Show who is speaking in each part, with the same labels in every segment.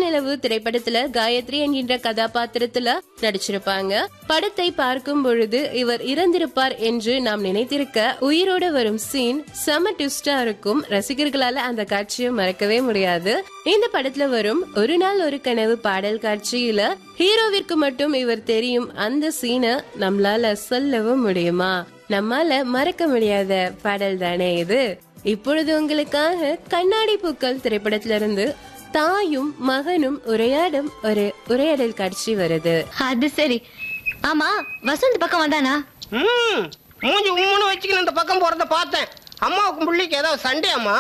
Speaker 1: நிலவு திரைப்படத்துல காயத்ரி என்கின்ற கதாபாத்திரத்துல நடிச்சிருப்பாங்க படத்தை பார்க்கும் பொழுது இவர் இறந்திருப்பார் என்று நாம் நினைத்திருக்க உயிரோட வரும் சீன் செம ட்விஸ்டா இருக்கும் ரசிகர்களால அந்த காட்சியை மறக்கவே முடியாது இந்த படத்துல வரும் ஒரு நாள் ஒரு கனவு பாடல் காட்சியில ஹீரோவிற்கு மட்டும் இவர் தெரியும் அந்த சீனை நம்மளால சொல்லவும் முடியுமா நம்மால மறக்க முடியாத பாடல் தானே இது இப்பொழுது உங்களுக்காக கண்ணாடி பூக்கள் திரைப்படத்திலிருந்து தாயும் மகனும் உரையாடும் ஒரு உரையாடல் காட்சி வருது
Speaker 2: அது சரி ஆமா வசந்த் பக்கம் வந்தானா
Speaker 3: ம் மூஞ்சி உம்முன்னு வச்சுக்கின்னு இந்த பக்கம் போறத பார்த்தேன் அம்மாவுக்கும் பிள்ளைக்கு ஏதாவது சண்டே அம்மா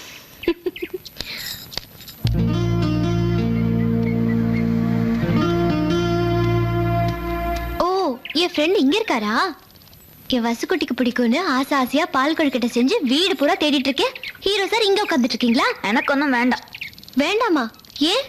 Speaker 2: ஓ என் ஃப்ரெண்ட் இங்க இருக்காரா என் வசுக்குட்டிக்கு பிடிக்கும்னு ஆசை ஆசையா பால் கொழுக்கட்டை செஞ்சு வீடு பூரா தேடிட்டு இருக்கேன் ஹீரோ சார் இங்க உட்காந்துட்டு இருக்கீங்களா எனக்கு ஒன்றும் வேண்டாம் வேண்டாமா ஏன்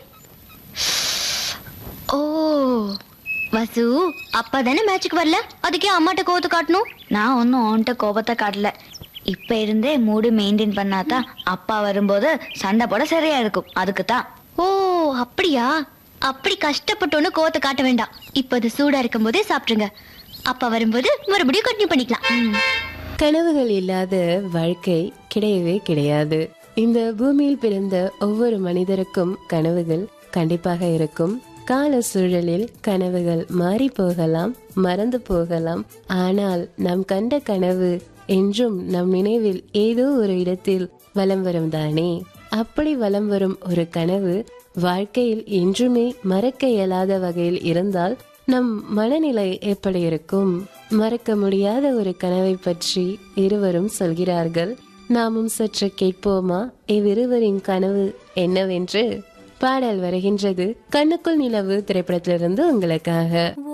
Speaker 2: ஓ வசு அப்பா தானே மேட்சுக்கு வரல அதுக்கே அம்மாட்ட கோவத்தை காட்டணும்
Speaker 4: நான் ஒன்றும் உன்கிட்ட கோபத்தை காட்டல இப்ப இருந்தே மூடு மெயின்டைன் பண்ணாதான் அப்பா வரும்போது சண்டை போட சரியா இருக்கும் அதுக்கு தான்
Speaker 2: ஓ அப்படியா அப்படி கஷ்டப்பட்டோன்னு கோவத்தை காட்ட வேண்டாம் இப்போ அது சூடா இருக்கும் போதே சாப்பிட்டுருங்க அப்பா வரும்போது மறுபடியும் கண்டினியூ பண்ணிக்கலாம் ம்.
Speaker 1: கனவுகள் இல்லாத வாழ்க்கை கிடையவே கிடையாது இந்த பூமியில் பிறந்த ஒவ்வொரு மனிதருக்கும் கனவுகள் கண்டிப்பாக இருக்கும் கால சூழலில் கனவுகள் மாறி போகலாம் மறந்து போகலாம் ஆனால் நாம் கண்ட கனவு என்றும் நம் நினைவில் ஏதோ ஒரு இடத்தில் வலம் வரும் தானே அப்படி வலம் வரும் ஒரு கனவு வாழ்க்கையில் என்றுமே மறக்க இயலாத வகையில் இருந்தால் நம் மனநிலை எப்படி இருக்கும் மறக்க முடியாத ஒரு கனவை பற்றி இருவரும் சொல்கிறார்கள் நாமும் சற்று கேட்போமா இவ்விருவரின் கனவு என்னவென்று பாடல் வருகின்றது கண்ணுக்குள் நிலவு திரைப்படத்திலிருந்து உங்களுக்காக